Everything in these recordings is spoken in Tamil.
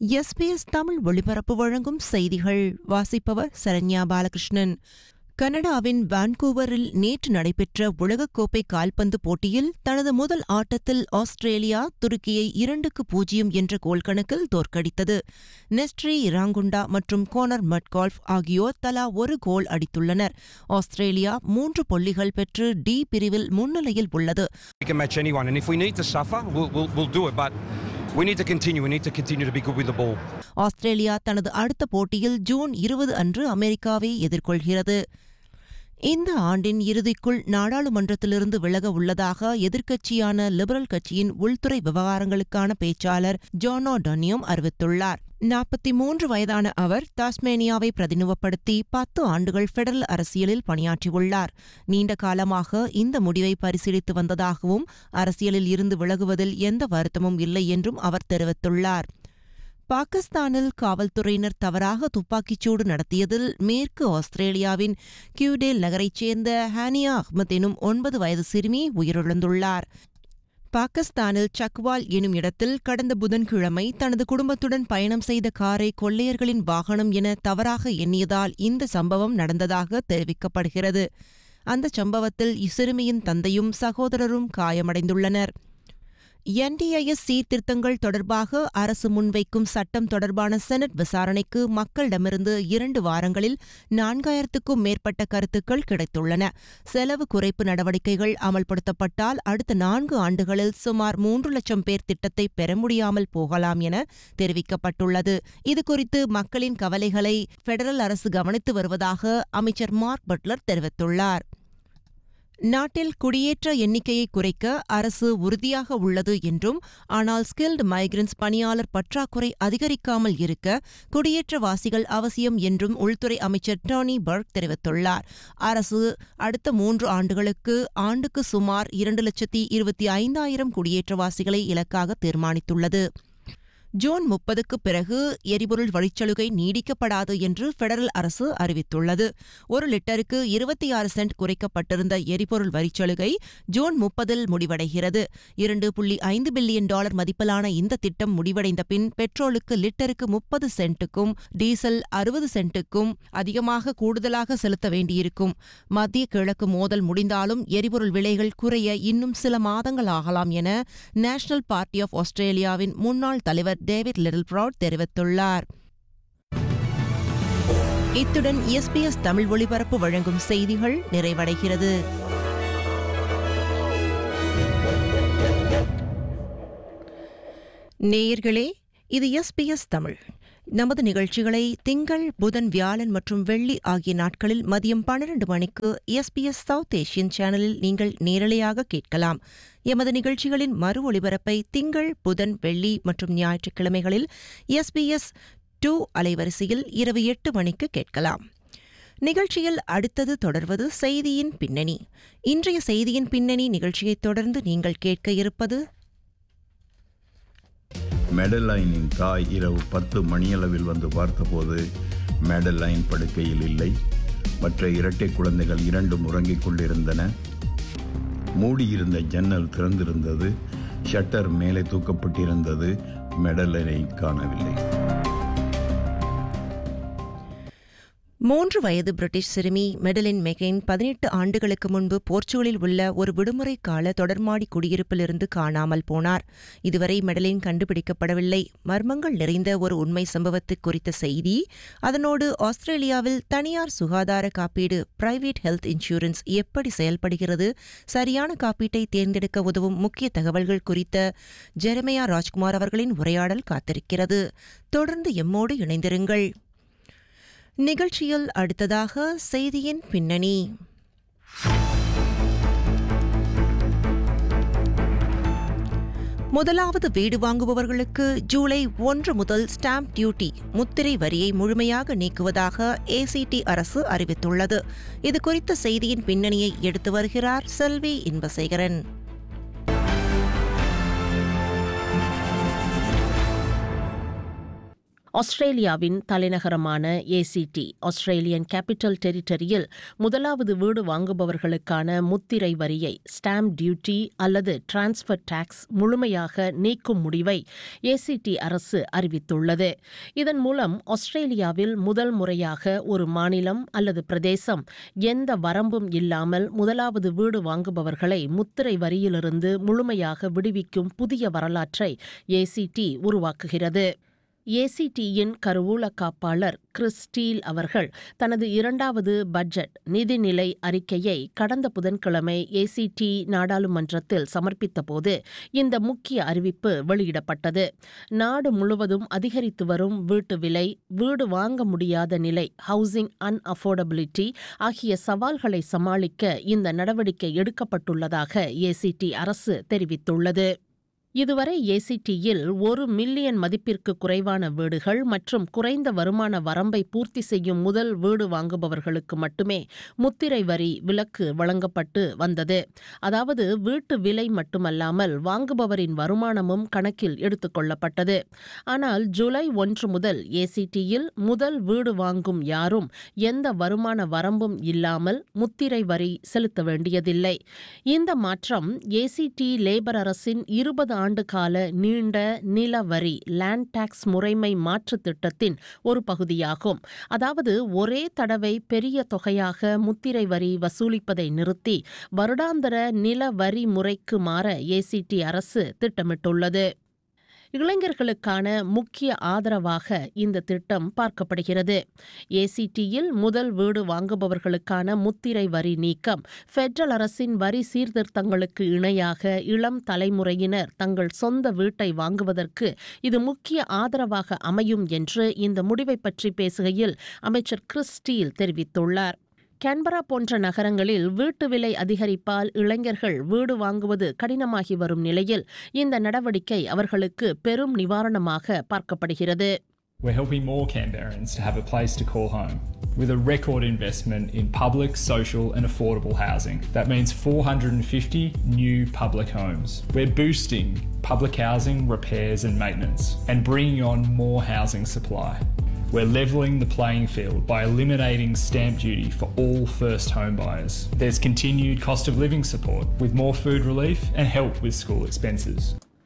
எஸ்பிஎஸ் தமிழ் ஒளிபரப்பு வழங்கும் செய்திகள் வாசிப்பவர் சரண்யா பாலகிருஷ்ணன் கனடாவின் வான்கூவரில் நேற்று நடைபெற்ற உலகக்கோப்பை கால்பந்து போட்டியில் தனது முதல் ஆட்டத்தில் ஆஸ்திரேலியா துருக்கியை இரண்டுக்கு பூஜ்ஜியம் என்ற கோல் கணக்கில் தோற்கடித்தது நெஸ்ட்ரி இராங்குண்டா மற்றும் கோனர் மட்கால்ஃப் ஆகியோர் தலா ஒரு கோல் அடித்துள்ளனர் ஆஸ்திரேலியா மூன்று புள்ளிகள் பெற்று டி பிரிவில் முன்னிலையில் உள்ளது We can match anyone, and if we need to suffer, we'll, we'll, we'll do it. But we need to continue. We need to continue to be good with the ball. Australia தனது அடுத்த போட்டியில் ஜூன் இருபது அன்று அமெரிக்காவை எதிர்கொள்கிறது இந்த ஆண்டின் இறுதிக்குள் நாடாளுமன்றத்திலிருந்து விலக உள்ளதாக எதிர்க்கட்சியான லிபரல் கட்சியின் உள்துறை விவகாரங்களுக்கான பேச்சாளர் ஜானோ டொனியம் அறிவித்துள்ளார் நாற்பத்தி மூன்று வயதான அவர் டாஸ்மேனியாவை பிரதிநிதிப்படுத்தி பத்து ஆண்டுகள் ஃபெடரல் அரசியலில் பணியாற்றியுள்ளார் நீண்ட காலமாக இந்த முடிவை பரிசீலித்து வந்ததாகவும் அரசியலில் இருந்து விலகுவதில் எந்த வருத்தமும் இல்லை என்றும் அவர் தெரிவித்துள்ளார் பாகிஸ்தானில் காவல்துறையினர் தவறாக துப்பாக்கிச்சூடு நடத்தியதில் மேற்கு ஆஸ்திரேலியாவின் கியூடேல் நகரைச் சேர்ந்த ஹானியா அஹ்மத் எனும் ஒன்பது வயது சிறுமி உயிரிழந்துள்ளார் பாகிஸ்தானில் சக்வால் எனும் இடத்தில் கடந்த புதன்கிழமை தனது குடும்பத்துடன் பயணம் செய்த காரை கொள்ளையர்களின் வாகனம் என தவறாக எண்ணியதால் இந்த சம்பவம் நடந்ததாக தெரிவிக்கப்படுகிறது அந்த சம்பவத்தில் இச்சிறுமியின் தந்தையும் சகோதரரும் காயமடைந்துள்ளனர் என்டிஐஎஸ் சீர்திருத்தங்கள் தொடர்பாக அரசு முன்வைக்கும் சட்டம் தொடர்பான செனட் விசாரணைக்கு மக்களிடமிருந்து இரண்டு வாரங்களில் நான்காயிரத்துக்கும் மேற்பட்ட கருத்துக்கள் கிடைத்துள்ளன செலவு குறைப்பு நடவடிக்கைகள் அமல்படுத்தப்பட்டால் அடுத்த நான்கு ஆண்டுகளில் சுமார் மூன்று லட்சம் பேர் திட்டத்தை பெற முடியாமல் போகலாம் என தெரிவிக்கப்பட்டுள்ளது இதுகுறித்து மக்களின் கவலைகளை பெடரல் அரசு கவனித்து வருவதாக அமைச்சர் மார்க் பட்லர் தெரிவித்துள்ளார் நாட்டில் குடியேற்ற எண்ணிக்கையை குறைக்க அரசு உறுதியாக உள்ளது என்றும் ஆனால் ஸ்கில்டு மைக்ரன்ஸ் பணியாளர் பற்றாக்குறை அதிகரிக்காமல் இருக்க குடியேற்றவாசிகள் அவசியம் என்றும் உள்துறை அமைச்சர் டோனி பர்க் தெரிவித்துள்ளார் அரசு அடுத்த மூன்று ஆண்டுகளுக்கு ஆண்டுக்கு சுமார் இரண்டு லட்சத்தி இருபத்தி ஐந்தாயிரம் குடியேற்றவாசிகளை இலக்காக தீர்மானித்துள்ளது ஜூன் முப்பதுக்கு பிறகு எரிபொருள் வழிச்சலுகை நீடிக்கப்படாது என்று பெடரல் அரசு அறிவித்துள்ளது ஒரு லிட்டருக்கு இருபத்தி ஆறு சென்ட் குறைக்கப்பட்டிருந்த எரிபொருள் வரிச்சலுகை ஜூன் முப்பதில் முடிவடைகிறது இரண்டு புள்ளி ஐந்து பில்லியன் டாலர் மதிப்பிலான இந்த திட்டம் முடிவடைந்த பின் பெட்ரோலுக்கு லிட்டருக்கு முப்பது சென்ட்டுக்கும் டீசல் அறுபது சென்ட்டுக்கும் அதிகமாக கூடுதலாக செலுத்த வேண்டியிருக்கும் மத்திய கிழக்கு மோதல் முடிந்தாலும் எரிபொருள் விலைகள் குறைய இன்னும் சில மாதங்கள் ஆகலாம் என நேஷனல் பார்ட்டி ஆஃப் ஆஸ்திரேலியாவின் முன்னாள் தலைவர் டேவிட் லிட்டில் ப்ரவுட் தெரிவித்துள்ளார் இத்துடன் எஸ்பிஎஸ் தமிழ் ஒளிபரப்பு வழங்கும் செய்திகள் நிறைவடைகிறது நேயர்களே இது எஸ்பிஎஸ் தமிழ் நமது நிகழ்ச்சிகளை திங்கள் புதன் வியாழன் மற்றும் வெள்ளி ஆகிய நாட்களில் மதியம் பன்னிரண்டு மணிக்கு எஸ்பிஎஸ் சவுத் ஏஷியன் சேனலில் நீங்கள் நேரலையாக கேட்கலாம் எமது நிகழ்ச்சிகளின் மறு ஒளிபரப்பை திங்கள் புதன் வெள்ளி மற்றும் ஞாயிற்றுக்கிழமைகளில் எஸ்பிஎஸ் டூ அலைவரிசையில் இரவு எட்டு மணிக்கு கேட்கலாம் நிகழ்ச்சியில் அடுத்தது தொடர்வது செய்தியின் பின்னணி இன்றைய செய்தியின் பின்னணி நிகழ்ச்சியைத் தொடர்ந்து நீங்கள் கேட்க இருப்பது மெடலைனின் தாய் இரவு பத்து மணியளவில் வந்து பார்த்தபோது மெடலைன் படுக்கையில் இல்லை மற்ற இரட்டை குழந்தைகள் இரண்டும் உறங்கிக் கொண்டிருந்தன மூடியிருந்த ஜன்னல் திறந்திருந்தது ஷட்டர் மேலே தூக்கப்பட்டிருந்தது மெடலைனை காணவில்லை மூன்று வயது பிரிட்டிஷ் சிறுமி மெடலின் மெகெயின் பதினெட்டு ஆண்டுகளுக்கு முன்பு போர்ச்சுகலில் உள்ள ஒரு விடுமுறை கால தொடர்மாடி குடியிருப்பிலிருந்து காணாமல் போனார் இதுவரை மெடலின் கண்டுபிடிக்கப்படவில்லை மர்மங்கள் நிறைந்த ஒரு உண்மை சம்பவத்து குறித்த செய்தி அதனோடு ஆஸ்திரேலியாவில் தனியார் சுகாதார காப்பீடு பிரைவேட் ஹெல்த் இன்சூரன்ஸ் எப்படி செயல்படுகிறது சரியான காப்பீட்டை தேர்ந்தெடுக்க உதவும் முக்கிய தகவல்கள் குறித்த ஜெரமையா ராஜ்குமார் அவர்களின் உரையாடல் காத்திருக்கிறது தொடர்ந்து எம்மோடு இணைந்திருங்கள் நிகழ்ச்சியில் அடுத்ததாக செய்தியின் பின்னணி முதலாவது வீடு வாங்குபவர்களுக்கு ஜூலை ஒன்று முதல் ஸ்டாம்ப் டியூட்டி முத்திரை வரியை முழுமையாக நீக்குவதாக ஏசிடி அரசு அறிவித்துள்ளது இது குறித்த செய்தியின் பின்னணியை எடுத்து வருகிறார் செல்வி இன்பசேகரன் ஆஸ்திரேலியாவின் தலைநகரமான ஏசிடி ஆஸ்திரேலியன் கேபிட்டல் டெரிட்டரியில் முதலாவது வீடு வாங்குபவர்களுக்கான முத்திரை வரியை ஸ்டாம்ப் டியூட்டி அல்லது டிரான்ஸ்ஃபர் டாக்ஸ் முழுமையாக நீக்கும் முடிவை ஏசிடி அரசு அறிவித்துள்ளது இதன் மூலம் ஆஸ்திரேலியாவில் முதல் முறையாக ஒரு மாநிலம் அல்லது பிரதேசம் எந்த வரம்பும் இல்லாமல் முதலாவது வீடு வாங்குபவர்களை முத்திரை வரியிலிருந்து முழுமையாக விடுவிக்கும் புதிய வரலாற்றை ஏசிடி உருவாக்குகிறது ஏசிடியின் கருவூல காப்பாளர் கிறிஸ் ஸ்டீல் அவர்கள் தனது இரண்டாவது பட்ஜெட் நிதிநிலை அறிக்கையை கடந்த புதன்கிழமை ஏசிடி நாடாளுமன்றத்தில் சமர்ப்பித்தபோது இந்த முக்கிய அறிவிப்பு வெளியிடப்பட்டது நாடு முழுவதும் அதிகரித்து வரும் வீட்டு விலை வீடு வாங்க முடியாத நிலை ஹவுசிங் அன்அஃபோர்டபிலிட்டி ஆகிய சவால்களை சமாளிக்க இந்த நடவடிக்கை எடுக்கப்பட்டுள்ளதாக ஏசிடி அரசு தெரிவித்துள்ளது இதுவரை ஏசிடியில் ஒரு மில்லியன் மதிப்பிற்கு குறைவான வீடுகள் மற்றும் குறைந்த வருமான வரம்பை பூர்த்தி செய்யும் முதல் வீடு வாங்குபவர்களுக்கு மட்டுமே முத்திரை வரி விலக்கு வழங்கப்பட்டு வந்தது அதாவது வீட்டு விலை மட்டுமல்லாமல் வாங்குபவரின் வருமானமும் கணக்கில் எடுத்துக்கொள்ளப்பட்டது ஆனால் ஜூலை ஒன்று முதல் ஏசிடியில் முதல் வீடு வாங்கும் யாரும் எந்த வருமான வரம்பும் இல்லாமல் முத்திரை வரி செலுத்த வேண்டியதில்லை இந்த மாற்றம் ஏசிடி லேபர் அரசின் இருபது ஆண்டு கால நீண்ட நில வரி லேண்ட் டாக்ஸ் முறைமை மாற்று திட்டத்தின் ஒரு பகுதியாகும் அதாவது ஒரே தடவை பெரிய தொகையாக முத்திரை வரி வசூலிப்பதை நிறுத்தி வருடாந்திர நில வரி முறைக்கு மாற ஏசிடி அரசு திட்டமிட்டுள்ளது இளைஞர்களுக்கான முக்கிய ஆதரவாக இந்த திட்டம் பார்க்கப்படுகிறது ஏசிடியில் முதல் வீடு வாங்குபவர்களுக்கான முத்திரை வரி நீக்கம் ஃபெடரல் அரசின் வரி சீர்திருத்தங்களுக்கு இணையாக இளம் தலைமுறையினர் தங்கள் சொந்த வீட்டை வாங்குவதற்கு இது முக்கிய ஆதரவாக அமையும் என்று இந்த முடிவை பற்றி பேசுகையில் அமைச்சர் கிறிஸ் ஸ்டீல் தெரிவித்துள்ளார் கேன்பரா போன்ற நகரங்களில் வீட்டு விலை அதிகரிப்பால் இளைஞர்கள் வீடு வாங்குவது கடினமாகி வரும் நிலையில் இந்த நடவடிக்கை அவர்களுக்கு பெரும் நிவாரணமாக பார்க்கப்படுகிறது We're helping more Canberrans to have a place to call home with a record investment in public, social, and affordable housing. That means 450 new public homes. We're boosting public housing repairs and maintenance and bringing on more housing supply. We're levelling the playing field by eliminating stamp duty for all first home buyers. There's continued cost of living support with more food relief and help with school expenses.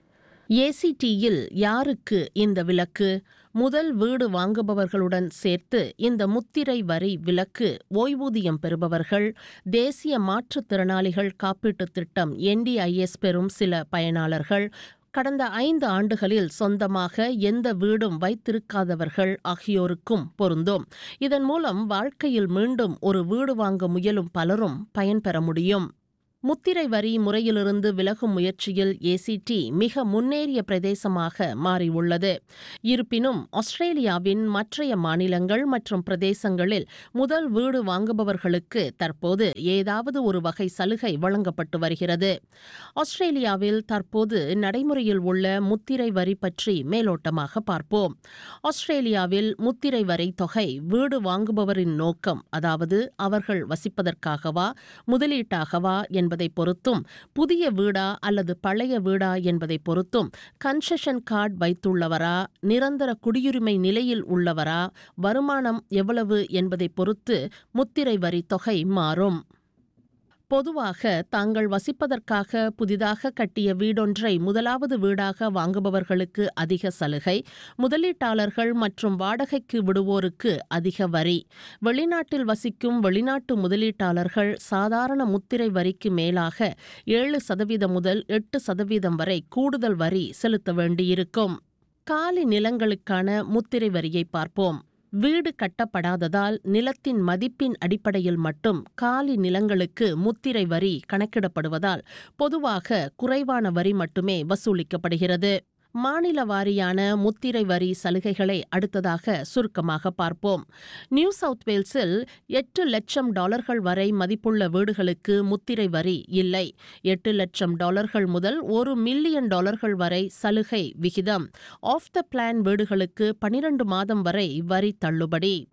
ஏசிடியில் யாருக்கு இந்த விலக்கு முதல் வீடு வாங்குபவர்களுடன் சேர்த்து இந்த முத்திரை வரி விலக்கு ஓய்வூதியம் பெறுபவர்கள் தேசிய மாற்றுத்திறனாளிகள் காப்பீட்டுத் திட்டம் என்டிஐஎஸ் பெறும் சில பயனாளர்கள் கடந்த ஐந்து ஆண்டுகளில் சொந்தமாக எந்த வீடும் வைத்திருக்காதவர்கள் ஆகியோருக்கும் பொருந்தும் இதன் மூலம் வாழ்க்கையில் மீண்டும் ஒரு வீடு வாங்க முயலும் பலரும் பயன்பெற முடியும் முத்திரை வரி முறையிலிருந்து விலகும் முயற்சியில் ஏசிடி மிக முன்னேறிய பிரதேசமாக மாறியுள்ளது இருப்பினும் ஆஸ்திரேலியாவின் மற்றைய மாநிலங்கள் மற்றும் பிரதேசங்களில் முதல் வீடு வாங்குபவர்களுக்கு தற்போது ஏதாவது ஒரு வகை சலுகை வழங்கப்பட்டு வருகிறது ஆஸ்திரேலியாவில் தற்போது நடைமுறையில் உள்ள முத்திரை வரி பற்றி மேலோட்டமாக பார்ப்போம் ஆஸ்திரேலியாவில் முத்திரை வரி தொகை வீடு வாங்குபவரின் நோக்கம் அதாவது அவர்கள் வசிப்பதற்காகவா முதலீட்டாகவா என்பதை பொறுத்தும் புதிய வீடா அல்லது பழைய வீடா என்பதை பொறுத்தும் கன்செஷன் கார்டு வைத்துள்ளவரா நிரந்தர குடியுரிமை நிலையில் உள்ளவரா வருமானம் எவ்வளவு என்பதை பொறுத்து முத்திரை வரி தொகை மாறும் பொதுவாக தாங்கள் வசிப்பதற்காக புதிதாக கட்டிய வீடொன்றை முதலாவது வீடாக வாங்குபவர்களுக்கு அதிக சலுகை முதலீட்டாளர்கள் மற்றும் வாடகைக்கு விடுவோருக்கு அதிக வரி வெளிநாட்டில் வசிக்கும் வெளிநாட்டு முதலீட்டாளர்கள் சாதாரண முத்திரை வரிக்கு மேலாக ஏழு சதவீதம் முதல் எட்டு சதவீதம் வரை கூடுதல் வரி செலுத்த வேண்டியிருக்கும் காலி நிலங்களுக்கான முத்திரை வரியை பார்ப்போம் வீடு கட்டப்படாததால் நிலத்தின் மதிப்பின் அடிப்படையில் மட்டும் காலி நிலங்களுக்கு முத்திரை வரி கணக்கிடப்படுவதால் பொதுவாக குறைவான வரி மட்டுமே வசூலிக்கப்படுகிறது மாநில வாரியான முத்திரை வரி சலுகைகளை அடுத்ததாக சுருக்கமாக பார்ப்போம் நியூ சவுத் வேல்ஸில் எட்டு லட்சம் டாலர்கள் வரை மதிப்புள்ள வீடுகளுக்கு முத்திரை வரி இல்லை எட்டு லட்சம் டாலர்கள் முதல் ஒரு மில்லியன் டாலர்கள் வரை சலுகை விகிதம் ஆஃப் த பிளான் வீடுகளுக்கு பனிரண்டு மாதம் வரை வரி தள்ளுபடி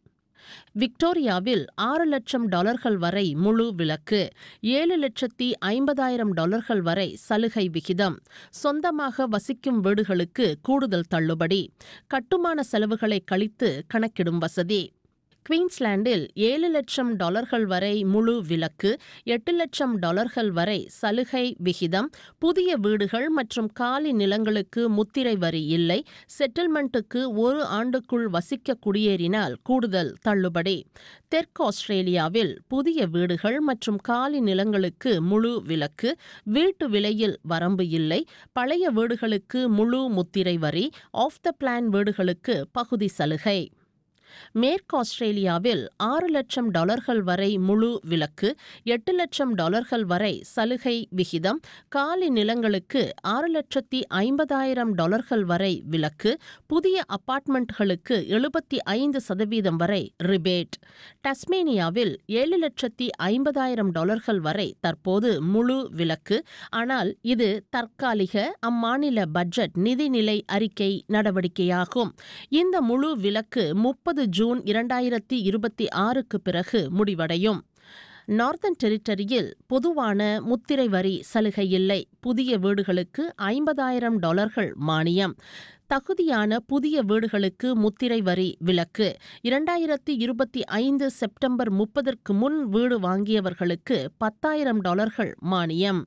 விக்டோரியாவில் ஆறு லட்சம் டாலர்கள் வரை முழு விலக்கு ஏழு லட்சத்தி ஐம்பதாயிரம் டாலர்கள் வரை சலுகை விகிதம் சொந்தமாக வசிக்கும் வீடுகளுக்கு கூடுதல் தள்ளுபடி கட்டுமான செலவுகளை கழித்து கணக்கிடும் வசதி குயின்ஸ்லாண்டில் ஏழு லட்சம் டாலர்கள் வரை முழு விலக்கு எட்டு லட்சம் டாலர்கள் வரை சலுகை விகிதம் புதிய வீடுகள் மற்றும் காலி நிலங்களுக்கு முத்திரை வரி இல்லை செட்டில்மெண்ட்டுக்கு ஒரு ஆண்டுக்குள் வசிக்க குடியேறினால் கூடுதல் தள்ளுபடி தெற்கு ஆஸ்திரேலியாவில் புதிய வீடுகள் மற்றும் காலி நிலங்களுக்கு முழு விலக்கு வீட்டு விலையில் வரம்பு இல்லை பழைய வீடுகளுக்கு முழு முத்திரை வரி ஆஃப் த பிளான் வீடுகளுக்கு பகுதி சலுகை மேற்கு ஆஸ்திரேலியாவில் ஆறு லட்சம் டாலர்கள் வரை முழு விலக்கு எட்டு லட்சம் டாலர்கள் வரை சலுகை விகிதம் காலி நிலங்களுக்கு ஆறு லட்சத்தி ஐம்பதாயிரம் டாலர்கள் வரை விலக்கு புதிய அபார்ட்மெண்ட்களுக்கு எழுபத்தி ஐந்து சதவீதம் வரை ரிபேட் டஸ்மேனியாவில் ஏழு லட்சத்தி ஐம்பதாயிரம் டாலர்கள் வரை தற்போது முழு விலக்கு ஆனால் இது தற்காலிக அம்மாநில பட்ஜெட் நிதிநிலை அறிக்கை நடவடிக்கையாகும் இந்த முழு விலக்கு முப்பது ஜூன் இரண்டாயிரத்தி இருபத்தி ஆறுக்கு பிறகு முடிவடையும் நார்த்தன் டெரிட்டரியில் பொதுவான முத்திரை வரி சலுகை இல்லை புதிய வீடுகளுக்கு ஐம்பதாயிரம் டாலர்கள் மானியம் தகுதியான புதிய வீடுகளுக்கு முத்திரை வரி விலக்கு இரண்டாயிரத்தி இருபத்தி ஐந்து செப்டம்பர் முப்பதற்கு முன் வீடு வாங்கியவர்களுக்கு பத்தாயிரம் டாலர்கள் மானியம்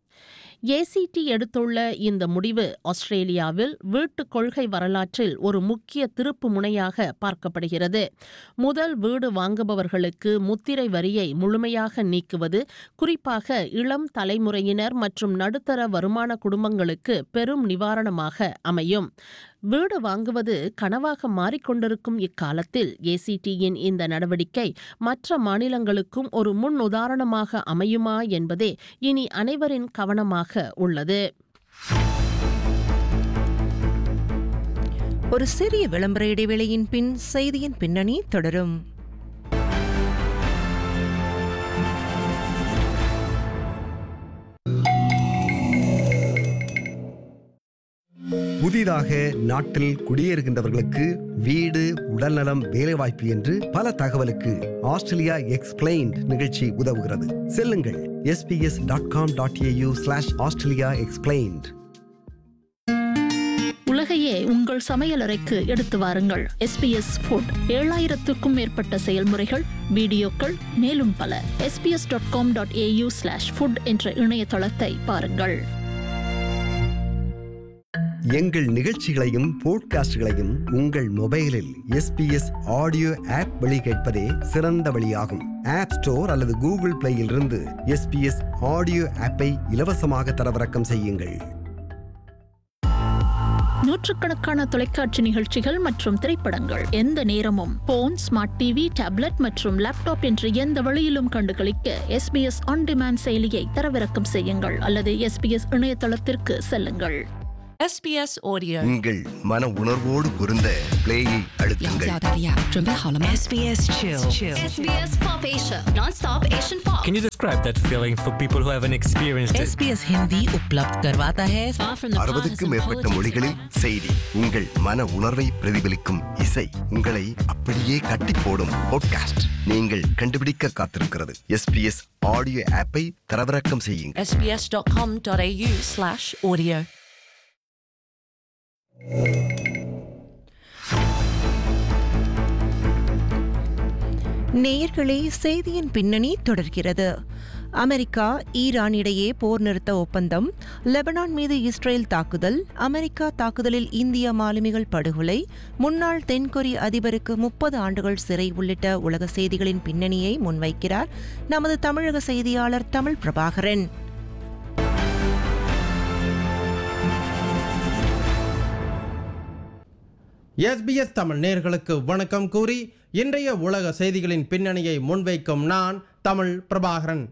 ஏசிடி எடுத்துள்ள இந்த முடிவு ஆஸ்திரேலியாவில் வீட்டுக் கொள்கை வரலாற்றில் ஒரு முக்கிய திருப்பு முனையாக பார்க்கப்படுகிறது முதல் வீடு வாங்குபவர்களுக்கு முத்திரை வரியை முழுமையாக நீக்குவது குறிப்பாக இளம் தலைமுறையினர் மற்றும் நடுத்தர வருமான குடும்பங்களுக்கு பெரும் நிவாரணமாக அமையும் வீடு வாங்குவது கனவாக மாறிக்கொண்டிருக்கும் இக்காலத்தில் ஏசிடியின் இந்த நடவடிக்கை மற்ற மாநிலங்களுக்கும் ஒரு முன் உதாரணமாக அமையுமா என்பதே இனி அனைவரின் கவனமாக உள்ளது ஒரு சிறிய விளம்பர இடைவேளையின் பின் செய்தியின் பின்னணி தொடரும் புதிதாக நாட்டில் குடியேறுகின்றவர்களுக்கு வீடு உடல்நலம் வேலைவாய்ப்பு என்று பல தகவலுக்கு ஆஸ்திரேலியா எக்ஸ்பிளைன்ட் நிகழ்ச்சி உதவுகிறது செல்லுங்கள் SBS dot com dot AU slash Australia explained உலகையே உங்கள் சமையலறைக்கு எடுத்து வாருங்கள் எஸ்பிஎஸ் ஃபுட் ஏழாயிரத்துக்கும் மேற்பட்ட செயல்முறைகள் வீடியோக்கள் மேலும் பல SBS dot com dot AU slash food என்ற இணையதளத்தை பாருங்கள் எங்கள் நிகழ்ச்சிகளையும் போட்காஸ்டுகளையும் உங்கள் மொபைலில் எஸ்பிஎஸ் ஆடியோ ஆப் வழி கேட்பதே சிறந்த வழியாகும் ஆப் ஸ்டோர் அல்லது கூகுள் பிளேயில் இருந்து எஸ்பிஎஸ் ஆடியோ ஆப்பை இலவசமாக தரவிறக்கம் செய்யுங்கள் நூற்றுக்கணக்கான தொலைக்காட்சி நிகழ்ச்சிகள் மற்றும் திரைப்படங்கள் எந்த நேரமும் போன் ஸ்மார்ட் டிவி டேப்லெட் மற்றும் லேப்டாப் என்ற எந்த வழியிலும் கண்டுகளிக்க எஸ்பிஎஸ் ஆன் டிமாண்ட் செயலியை தரவிறக்கம் செய்யுங்கள் அல்லது எஸ்பிஎஸ் இணையதளத்திற்கு செல்லுங்கள் SBS Audio。 உங்கள் மன உணர்வோடு பொருந்த பிளேயை 了 அழுத்துங்கள் 解的呀，准备好了吗？SBS Chill。 SBS Pop Asia, non-stop Asian pop. Can you describe that feeling for people who haven't experienced it? SBS Hindi उपलब्ध करवाता है Far from the அறுபதுக்கும் partisan மேற்பட்ட politics. மொழிகளில் செய்தி உங்கள் மன உணர்வை பிரதிபலிக்கும் இசை உங்களை அப்படியே கட்டி போடும் பாட்காஸ்ட் நீங்கள் கண்டுபிடிக்க காத்திருக்கிறது எஸ்பிஎஸ் ஆடியோ ஆப்பை தரவிறக்கம் செய்யுங்கள் SBS.com.au/audio. நேயர்களே செய்தியின் பின்னணி தொடர்கிறது அமெரிக்கா ஈரான் இடையே போர் நிறுத்த ஒப்பந்தம் லெபனான் மீது இஸ்ரேல் தாக்குதல் அமெரிக்கா தாக்குதலில் இந்திய மாலுமிகள் படுகொலை முன்னாள் தென்கொரிய அதிபருக்கு முப்பது ஆண்டுகள் சிறை உள்ளிட்ட உலக செய்திகளின் பின்னணியை முன்வைக்கிறார் நமது தமிழக செய்தியாளர் தமிழ் பிரபாகரன் எஸ்பிஎஸ் தமிழ் நேர்களுக்கு வணக்கம் கூறி இன்றைய உலக செய்திகளின் பின்னணியை முன்வைக்கும் நான் தமிழ் பிரபாகரன்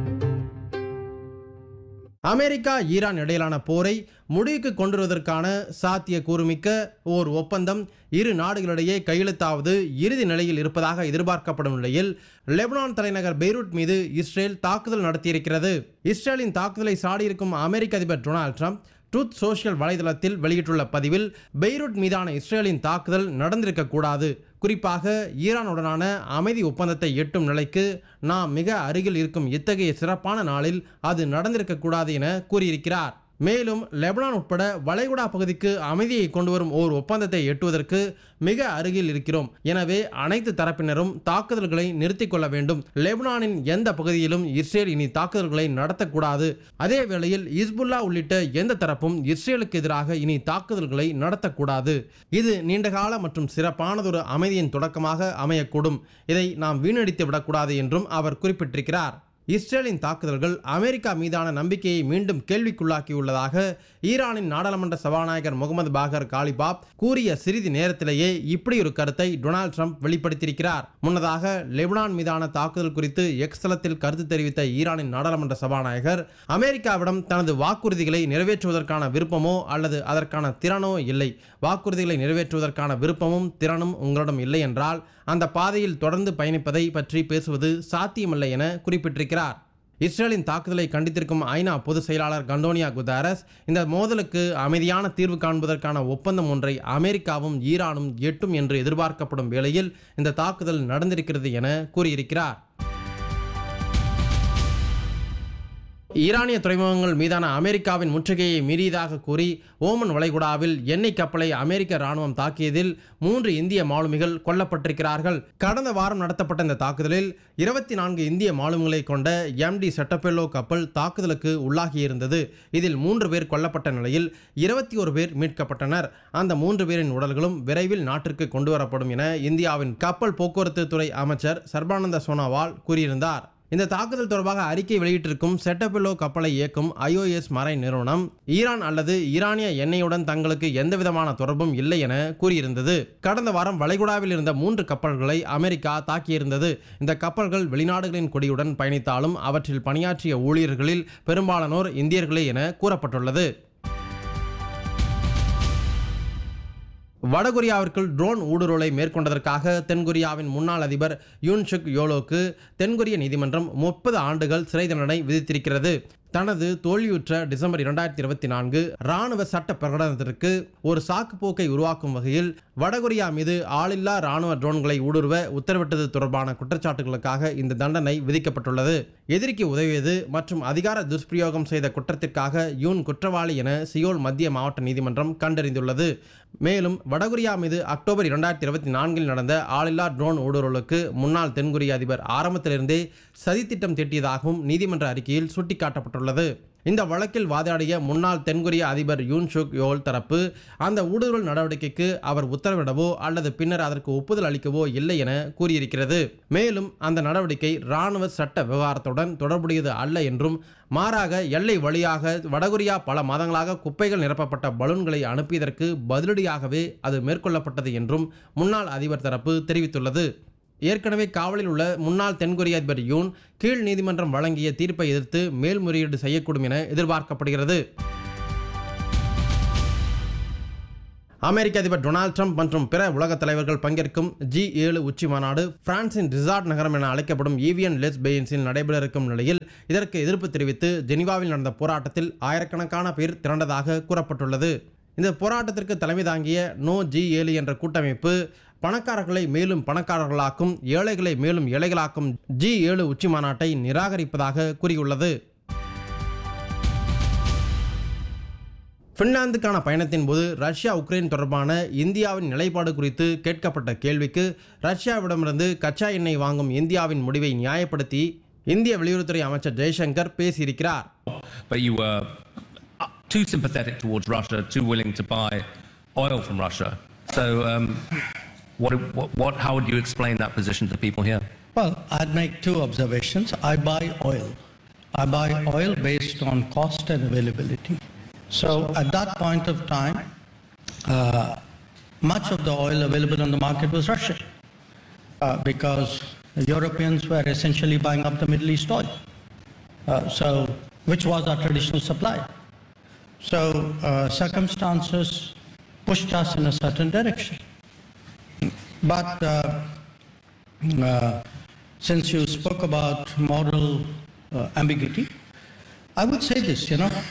அமெரிக்கா ஈரான் இடையிலான போரை முடிவுக்கு கொண்டுவருவதற்கான சாத்திய கூறுமிக்க ஓர் ஒப்பந்தம் இரு நாடுகளிடையே கையெழுத்தாவது இறுதி நிலையில் இருப்பதாக எதிர்பார்க்கப்படும் நிலையில் லெபனான் தலைநகர் பெய்ரூட் மீது இஸ்ரேல் தாக்குதல் நடத்தியிருக்கிறது இஸ்ரேலின் தாக்குதலை சாடியிருக்கும் அமெரிக்க அதிபர் டொனால்ட் ட்ரம்ப் ட்ரூத் சோஷியல் வலைதளத்தில் வெளியிட்டுள்ள பதிவில் பெய்ரூட் மீதான இஸ்ரேலின் தாக்குதல் நடந்திருக்கக்கூடாது குறிப்பாக ஈரானுடனான அமைதி ஒப்பந்தத்தை எட்டும் நிலைக்கு நாம் மிக அருகில் இருக்கும் இத்தகைய சிறப்பான நாளில் அது நடந்திருக்கக்கூடாது என கூறியிருக்கிறார் மேலும் லெபனான் உட்பட வளைகுடா பகுதிக்கு அமைதியை கொண்டு வரும் ஓர் ஒப்பந்தத்தை எட்டுவதற்கு மிக அருகில் இருக்கிறோம் எனவே அனைத்து தரப்பினரும் தாக்குதல்களை நிறுத்திக் கொள்ள வேண்டும் லெபனானின் எந்த பகுதியிலும் இஸ்ரேல் இனி தாக்குதல்களை நடத்தக்கூடாது அதே வேளையில் இஸ்புல்லா உள்ளிட்ட எந்த தரப்பும் இஸ்ரேலுக்கு எதிராக இனி தாக்குதல்களை நடத்தக்கூடாது இது நீண்டகால மற்றும் சிறப்பானதொரு அமைதியின் தொடக்கமாக அமையக்கூடும் இதை நாம் வீணடித்து விடக்கூடாது என்றும் அவர் குறிப்பிட்டிருக்கிறார் இஸ்ரேலின் தாக்குதல்கள் அமெரிக்கா மீதான நம்பிக்கையை மீண்டும் கேள்விக்குள்ளாக்கியுள்ளதாக ஈரானின் நாடாளுமன்ற சபாநாயகர் முகமது பாகர் காலிபாப் கூறிய சிறிது நேரத்திலேயே இப்படி ஒரு கருத்தை டொனால்ட் ட்ரம்ப் வெளிப்படுத்தியிருக்கிறார் முன்னதாக லெபனான் மீதான தாக்குதல் குறித்து எக்ஸ் தளத்தில் கருத்து தெரிவித்த ஈரானின் நாடாளுமன்ற சபாநாயகர் அமெரிக்காவிடம் தனது வாக்குறுதிகளை நிறைவேற்றுவதற்கான விருப்பமோ அல்லது அதற்கான திறனோ இல்லை வாக்குறுதிகளை நிறைவேற்றுவதற்கான விருப்பமும் திறனும் உங்களிடம் இல்லை என்றால் அந்த பாதையில் தொடர்ந்து பயணிப்பதை பற்றி பேசுவது சாத்தியமில்லை என குறிப்பிட்டிருக்கிறார் இஸ்ரேலின் தாக்குதலை கண்டித்திருக்கும் ஐநா பொதுச் செயலாளர் கண்டோனியா குதாரஸ் இந்த மோதலுக்கு அமைதியான தீர்வு காண்பதற்கான ஒப்பந்தம் ஒன்றை அமெரிக்காவும் ஈரானும் எட்டும் என்று எதிர்பார்க்கப்படும் வேளையில் இந்த தாக்குதல் நடந்திருக்கிறது என கூறியிருக்கிறார் ஈரானிய துறைமுகங்கள் மீதான அமெரிக்காவின் முற்றுகையை மீறியதாக கூறி ஓமன் வளைகுடாவில் எண்ணெய் கப்பலை அமெரிக்க ராணுவம் தாக்கியதில் மூன்று இந்திய மாலுமிகள் கொல்லப்பட்டிருக்கிறார்கள் கடந்த வாரம் நடத்தப்பட்ட இந்த தாக்குதலில் இருபத்தி நான்கு இந்திய மாலுமிகளை கொண்ட எம்டி செட்டப்பெல்லோ கப்பல் தாக்குதலுக்கு உள்ளாகியிருந்தது இதில் மூன்று பேர் கொல்லப்பட்ட நிலையில் இருபத்தி ஒரு பேர் மீட்கப்பட்டனர் அந்த மூன்று பேரின் உடல்களும் விரைவில் நாட்டிற்கு கொண்டு வரப்படும் என இந்தியாவின் கப்பல் போக்குவரத்து துறை அமைச்சர் சர்பானந்த சோனோவால் கூறியிருந்தார் இந்த தாக்குதல் தொடர்பாக அறிக்கை வெளியிட்டிருக்கும் செட்டபிலோ கப்பலை இயக்கும் ஐஓஎஸ் மறை நிறுவனம் ஈரான் அல்லது ஈரானிய எண்ணெயுடன் தங்களுக்கு எந்தவிதமான தொடர்பும் இல்லை என கூறியிருந்தது கடந்த வாரம் வளைகுடாவில் இருந்த மூன்று கப்பல்களை அமெரிக்கா தாக்கியிருந்தது இந்த கப்பல்கள் வெளிநாடுகளின் கொடியுடன் பயணித்தாலும் அவற்றில் பணியாற்றிய ஊழியர்களில் பெரும்பாலானோர் இந்தியர்களே என கூறப்பட்டுள்ளது வடகொரியாவிற்குள் ட்ரோன் ஊடுருவலை மேற்கொண்டதற்காக தென்கொரியாவின் முன்னாள் அதிபர் யூன் சுக் யோலோக்கு தென்கொரிய நீதிமன்றம் முப்பது ஆண்டுகள் சிறை தண்டனை விதித்திருக்கிறது தனது தோல்வியுற்ற டிசம்பர் இரண்டாயிரத்தி இருபத்தி நான்கு ராணுவ சட்ட பிரகடனத்திற்கு ஒரு சாக்குப்போக்கை உருவாக்கும் வகையில் வடகொரியா மீது ஆளில்லா ராணுவ ட்ரோன்களை ஊடுருவ உத்தரவிட்டது தொடர்பான குற்றச்சாட்டுகளுக்காக இந்த தண்டனை விதிக்கப்பட்டுள்ளது எதிரிக்கு உதவியது மற்றும் அதிகார துஷ்பிரயோகம் செய்த குற்றத்திற்காக யூன் குற்றவாளி என சியோல் மத்திய மாவட்ட நீதிமன்றம் கண்டறிந்துள்ளது மேலும் வடகொரியா மீது அக்டோபர் இரண்டாயிரத்தி இருபத்தி நான்கில் நடந்த ஆளில்லா ட்ரோன் ஊடுருவலுக்கு முன்னாள் தென்கொரிய அதிபர் ஆரம்பத்திலிருந்தே சதித்திட்டம் தீட்டியதாகவும் நீதிமன்ற அறிக்கையில் சுட்டிக்காட்டப்பட்டுள்ளது இந்த வழக்கில் வாதாடிய முன்னாள் தென்கொரிய அதிபர் யூன் சுக் யோல் தரப்பு அந்த ஊடுருவல் நடவடிக்கைக்கு அவர் உத்தரவிடவோ அல்லது பின்னர் அதற்கு ஒப்புதல் அளிக்கவோ இல்லை என கூறியிருக்கிறது மேலும் அந்த நடவடிக்கை இராணுவ சட்ட விவகாரத்துடன் தொடர்புடையது அல்ல என்றும் மாறாக எல்லை வழியாக வடகொரியா பல மாதங்களாக குப்பைகள் நிரப்பப்பட்ட பலூன்களை அனுப்பியதற்கு பதிலடியாகவே அது மேற்கொள்ளப்பட்டது என்றும் முன்னாள் அதிபர் தரப்பு தெரிவித்துள்ளது ஏற்கனவே காவலில் உள்ள முன்னாள் தென்கொரிய அதிபர் யூன் கீழ் நீதிமன்றம் வழங்கிய தீர்ப்பை எதிர்த்து மேல்முறையீடு செய்யக்கூடும் என எதிர்பார்க்கப்படுகிறது அமெரிக்க அதிபர் டொனால்ட் ட்ரம்ப் மற்றும் பிற உலகத் தலைவர்கள் பங்கேற்கும் ஜி ஏழு உச்சி மாநாடு பிரான்சின் ரிசார்ட் நகரம் என அழைக்கப்படும் ஈவியன் லெஸ் பெயின்ஸில் நடைபெற இருக்கும் நிலையில் இதற்கு எதிர்ப்பு தெரிவித்து ஜெனீவாவில் நடந்த போராட்டத்தில் ஆயிரக்கணக்கான பேர் திரண்டதாக கூறப்பட்டுள்ளது இந்த போராட்டத்திற்கு தலைமை தாங்கிய நோ ஜி ஏழு என்ற கூட்டமைப்பு பணக்காரர்களை மேலும் பணக்காரர்களாக்கும் ஏழைகளை மேலும் ஏழைகளாக்கும் ஜி ஏழு உச்சி மாநாட்டை நிராகரிப்பதாக கூறியுள்ளது பின்லாந்துக்கான பயணத்தின் போது ரஷ்யா உக்ரைன் தொடர்பான இந்தியாவின் நிலைப்பாடு குறித்து கேட்கப்பட்ட கேள்விக்கு ரஷ்யாவிடமிருந்து கச்சா எண்ணெய் வாங்கும் இந்தியாவின் முடிவை நியாயப்படுத்தி இந்திய வெளியுறவுத்துறை அமைச்சர் ஜெய்சங்கர் பேசியிருக்கிறார் But you were too sympathetic towards Russia, too willing to buy oil from Russia. So, um, what, what, what, how would you explain that position to people here? Well, I'd make two observations. I buy oil. I buy oil based on cost and availability. So at that point of time, uh, much of the oil available on the market was Russian uh, because the Europeans were essentially buying up the Middle East oil. Uh, so, which was our traditional supply. So uh, circumstances pushed us in a certain direction. But uh, uh, since you spoke about moral uh, ambiguity, I would say this, you know,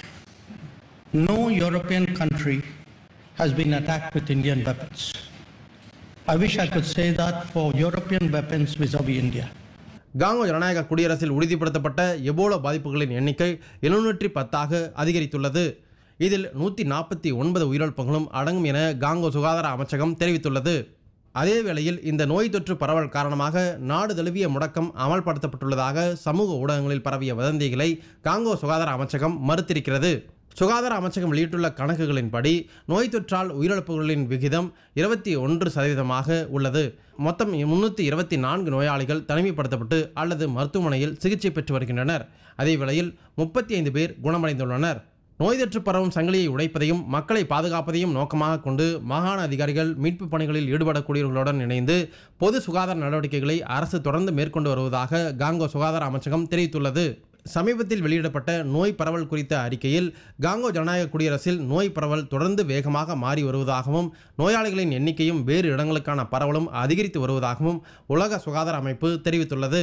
no European country has been attacked with Indian weapons. I wish I could say that for European weapons vis-a-vis India. Congo ஜனநாயக குடியரசில் உறுதிப்படுத்தப்பட்ட எபோலா பாதிப்புகளின் எண்ணிக்கை எழுநூற்றி பத்தாக அதிகரித்துள்ளது இதில் நூற்றி நாற்பத்தி ஒன்பது உயிரிழப்புகளும் அடங்கும் என காங்கோ சுகாதார அமைச்சகம் தெரிவித்துள்ளது அதே வேளையில் இந்த நோய் தொற்று பரவல் காரணமாக நாடு தழுவிய முடக்கம் அமல்படுத்தப்பட்டுள்ளதாக சமூக ஊடகங்களில் பரவிய வதந்திகளை காங்கோ சுகாதார அமைச்சகம் மறுத்திருக்கிறது சுகாதார அமைச்சகம் வெளியிட்டுள்ள கணக்குகளின்படி நோய் தொற்றால் உயிரிழப்புகளின் விகிதம் இருபத்தி ஒன்று சதவீதமாக உள்ளது மொத்தம் முன்னூற்றி இருபத்தி நான்கு நோயாளிகள் தனிமைப்படுத்தப்பட்டு அல்லது மருத்துவமனையில் சிகிச்சை பெற்று வருகின்றனர் அதே வேளையில் முப்பத்தி ஐந்து பேர் குணமடைந்துள்ளனர் நோய் தொற்று பரவும் சங்கிலியை உடைப்பதையும் மக்களை பாதுகாப்பதையும் நோக்கமாக கொண்டு மாகாண அதிகாரிகள் மீட்பு பணிகளில் ஈடுபடக்கூடியவர்களுடன் இணைந்து பொது சுகாதார நடவடிக்கைகளை அரசு தொடர்ந்து மேற்கொண்டு வருவதாக காங்கோ சுகாதார அமைச்சகம் தெரிவித்துள்ளது சமீபத்தில் வெளியிடப்பட்ட நோய் பரவல் குறித்த அறிக்கையில் காங்கோ ஜனநாயக குடியரசில் நோய் பரவல் தொடர்ந்து வேகமாக மாறி வருவதாகவும் நோயாளிகளின் எண்ணிக்கையும் வேறு இடங்களுக்கான பரவலும் அதிகரித்து வருவதாகவும் உலக சுகாதார அமைப்பு தெரிவித்துள்ளது